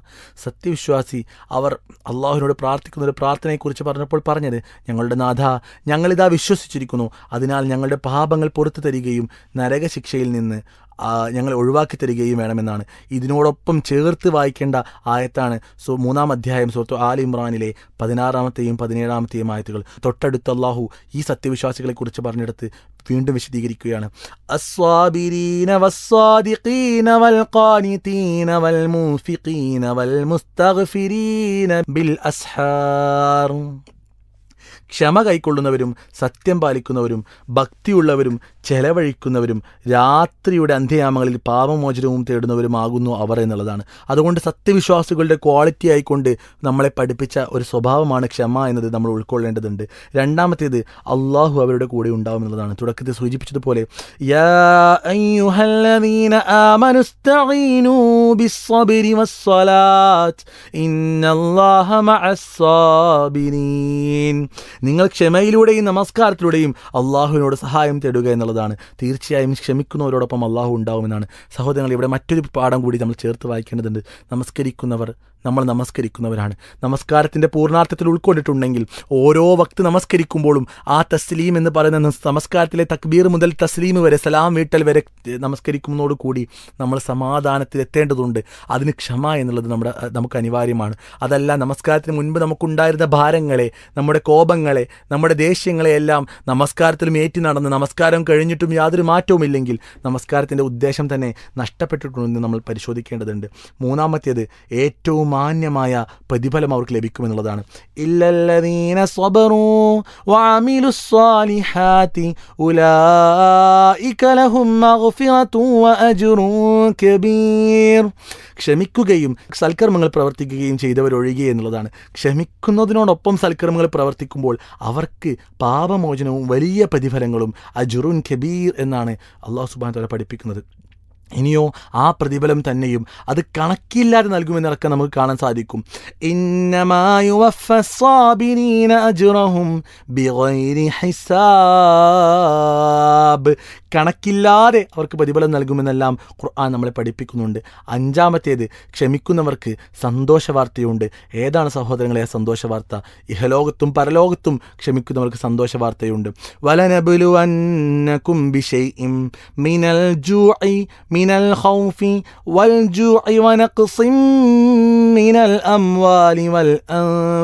സത്യവിശ്വാസി അവർ അള്ളാഹുവിനോട് പ്രാർത്ഥിക്കുന്ന ഒരു പ്രാർത്ഥനയെക്കുറിച്ച് പറഞ്ഞപ്പോൾ പറഞ്ഞത് ഞങ്ങളുടെ നാഥ ഞങ്ങളിതാ വിശ്വസിച്ചിരിക്കുന്നു അതിനാൽ ഞങ്ങളുടെ പാപങ്ങൾ പുറത്തു തരികയും നരകശിക്ഷയിൽ നിന്ന് ആ, ഞങ്ങളെ ഒഴിവാക്കി തരികയും വേണമെന്നാണ് ഇതിനോടൊപ്പം ചേർത്ത് വായിക്കേണ്ട ആയത്താണ് സോ മൂന്നാം അധ്യായം സുഹൃത്തു ആൽ ഇമ്രാനിലെ പതിനാറാമത്തെയും പതിനേഴാമത്തെയും ആയത്തുകൾ തൊട്ടടുത്ത് അള്ളാഹു ഈ സത്യവിശ്വാസികളെ കുറിച്ച് പറഞ്ഞെടുത്ത് വീണ്ടും വിശദീകരിക്കുകയാണ് അസ്വാബിരീന വസ്വാദിഖീന വൽഖാനിതീന വൽമുൻഫിഖീന വൽമുസ്തഗ്ഫിരീന ബിൽ അസ്ഹാർ ക്ഷമ കൈക്കൊള്ളുന്നവരും സത്യം പാലിക്കുന്നവരും ഭക്തിയുള്ളവരും ചെലവഴിക്കുന്നവരും രാത്രിയുടെ അന്ത്യയാമങ്ങളിൽ പാപമോചനവും തേടുന്നവരുമാകുന്നു അവർ എന്നുള്ളതാണ് അതുകൊണ്ട് സത്യവിശ്വാസികളുടെ ക്വാളിറ്റി ആയിക്കൊണ്ട് നമ്മളെ പഠിപ്പിച്ച ഒരു സ്വഭാവമാണ് ക്ഷമ എന്നത് നമ്മൾ ഉൾക്കൊള്ളേണ്ടതുണ്ട് രണ്ടാമത്തേത് അള്ളാഹു അവരുടെ കൂടെ ഉണ്ടാവും എന്നുള്ളതാണ് തുടക്കത്തിൽ സൂചിപ്പിച്ചതുപോലെ യാ അയ്യുഹല്ലദീന ആമനു ഇസ്തഈനൂ ബിസ്സബ്രി വസ്സലാത്ത് ഇന്നല്ലാഹ മഅസ്സാബിരീൻ നിങ്ങൾ ക്ഷമയിലൂടെയും നമസ്കാരത്തിലൂടെയും അള്ളാഹുവിനോട് സഹായം തേടുക എന്നുള്ളതാണ് തീർച്ചയായും ക്ഷമിക്കുന്നവരോടൊപ്പം അള്ളാഹു ഉണ്ടാവുമെന്നാണ് സഹോദരങ്ങൾ ഇവിടെ മറ്റൊരു പാഠം കൂടി നമ്മൾ ചേർത്ത് വായിക്കേണ്ടതുണ്ട് നമസ്കരിക്കുന്നവർ നമ്മൾ നമസ്കരിക്കുന്നവരാണ് നമസ്കാരത്തിൻ്റെ പൂർണ്ണാർത്ഥത്തിൽ ഉൾക്കൊണ്ടിട്ടുണ്ടെങ്കിൽ ഓരോ വക്ത് നമസ്കരിക്കുമ്പോഴും ആ തസ്ലീം എന്ന് പറയുന്ന നമസ് നമസ്കാരത്തിലെ തക്ബീർ മുതൽ തസ്ലീം വരെ സലാം വീട്ടൽ വരെ നമസ്കരിക്കുന്നതോട് കൂടി നമ്മൾ സമാധാനത്തിൽ എത്തേണ്ടതുണ്ട് അതിന് ക്ഷമ എന്നുള്ളത് നമ്മുടെ നമുക്ക് അനിവാര്യമാണ് അതല്ല നമസ്കാരത്തിന് മുൻപ് നമുക്കുണ്ടായിരുന്ന ഭാരങ്ങളെ നമ്മുടെ കോപങ്ങളെ നമ്മുടെ ദേഷ്യങ്ങളെ എല്ലാം നമസ്കാരത്തിലും ഏറ്റി നടന്ന് നമസ്കാരം കഴിഞ്ഞിട്ടും യാതൊരു മാറ്റവുമില്ലെങ്കിൽ നമസ്കാരത്തിൻ്റെ ഉദ്ദേശം തന്നെ നഷ്ടപ്പെട്ടിട്ടുണ്ടെന്ന് നമ്മൾ പരിശോധിക്കേണ്ടതുണ്ട് മൂന്നാമത്തേത് ഏറ്റവും മാന്യമായ പ്രതിഫലം അവർക്ക് ലഭിക്കുമെന്നുള്ളതാണ് ഇല്ലല്ലദീന സ്വബറൂ വഅമിലു സ്വാലിഹാത്തി ഉലൈക ലഹും മഗ്ഫിറത്തും വഅജ്റുൻ കബീർ ക്ഷമിക്കുകയും സൽക്കർമ്മങ്ങൾ പ്രവർത്തിക്കുകയും ചെയ്തവരൊഴികെ എന്നുള്ളതാണ് ക്ഷമിക്കുന്നതിനോടൊപ്പം സൽക്കർമ്മങ്ങൾ പ്രവർത്തിക്കുമ്പോൾ അവർക്ക് പാപമോചനവും വലിയ പ്രതിഫലങ്ങളും അജുറുൻ കബീർ എന്നാണ് അള്ളാഹു സുബാൻ തല പഠിപ്പിക്കുന്നത് ഇനിയോ ആ പ്രതിഫലം തന്നെയും അത് കണക്കില്ലാതെ നൽകുമെന്നൊക്കെ നമുക്ക് കാണാൻ സാധിക്കും ഇന്നമായുവഫസ്സാബിരീന അജ്റഹും ബിഗൈരി ഹിസാബ് കണക്കില്ലാതെ അവർക്ക് പ്രതിഫലം നൽകുമെന്നെല്ലാം ഖുർആൻ നമ്മളെ പഠിപ്പിക്കുന്നുണ്ട് അഞ്ചാമത്തേത് ക്ഷമിക്കുന്നവർക്ക് സന്തോഷ വാർത്തയുണ്ട് ഏതാണ് സഹോദരങ്ങളെ ആ സന്തോഷ വാർത്ത ഇഹലോകത്തും പരലോകത്തും ക്ഷമിക്കുന്നവർക്ക് സന്തോഷ വാർത്തയുണ്ട് വലനബുലുവന്നകും ബിശൈഇം മിനൽ ജൂഇ من الخوف والجوع ونقص من الأموال والأنفس